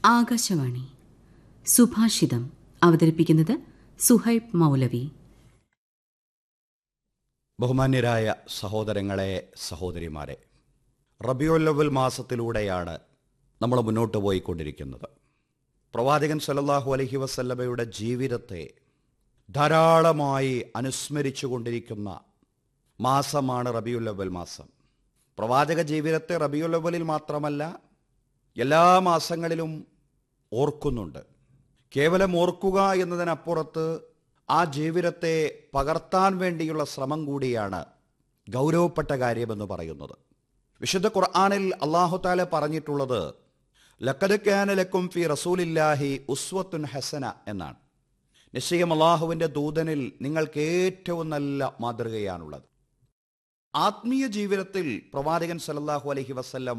ആകാശവാണി സുഭാഷിതം അവതരിപ്പിക്കുന്നത് സുഹൈബ് മൗലവി ബഹുമാന്യരായ സഹോദരങ്ങളെ സഹോദരിമാരെ റബിയുല്ലവൽ മാസത്തിലൂടെയാണ് നമ്മൾ മുന്നോട്ട് പോയിക്കൊണ്ടിരിക്കുന്നത് പ്രവാചകൻ സല്ലല്ലാഹു അലൈഹി വസല്ലമയുടെ ജീവിതത്തെ ധാരാളമായി അനുസ്മരിച്ചു കൊണ്ടിരിക്കുന്ന മാസമാണ് റബിയുല്ലവൽ മാസം പ്രവാചക ജീവിതത്തെ റബിയുല്ലവലിൽ മാത്രമല്ല എല്ലാ മാസങ്ങളിലും ഓർക്കുന്നുണ്ട് കേവലം ഓർക്കുക എന്നതിനപ്പുറത്ത് ആ ജീവിതത്തെ പകർത്താൻ വേണ്ടിയുള്ള ശ്രമം കൂടിയാണ് ഗൗരവപ്പെട്ട കാര്യമെന്ന് പറയുന്നത് വിശുദ്ധ ഖുർആാനിൽ അള്ളാഹുതാല പറഞ്ഞിട്ടുള്ളത് ലക്കത് ലക്കും ഫി റസൂലില്ലാഹി ഉസ്വത്തുൻ ഹസന എന്നാണ് നിശ്ചയം അള്ളാഹുവിൻ്റെ ദൂതനിൽ നിങ്ങൾക്ക് ഏറ്റവും നല്ല മാതൃകയാണുള്ളത് ആത്മീയ ജീവിതത്തിൽ പ്രവാചകൻ സല്ലല്ലാഹു അലൈഹി വസല്ലം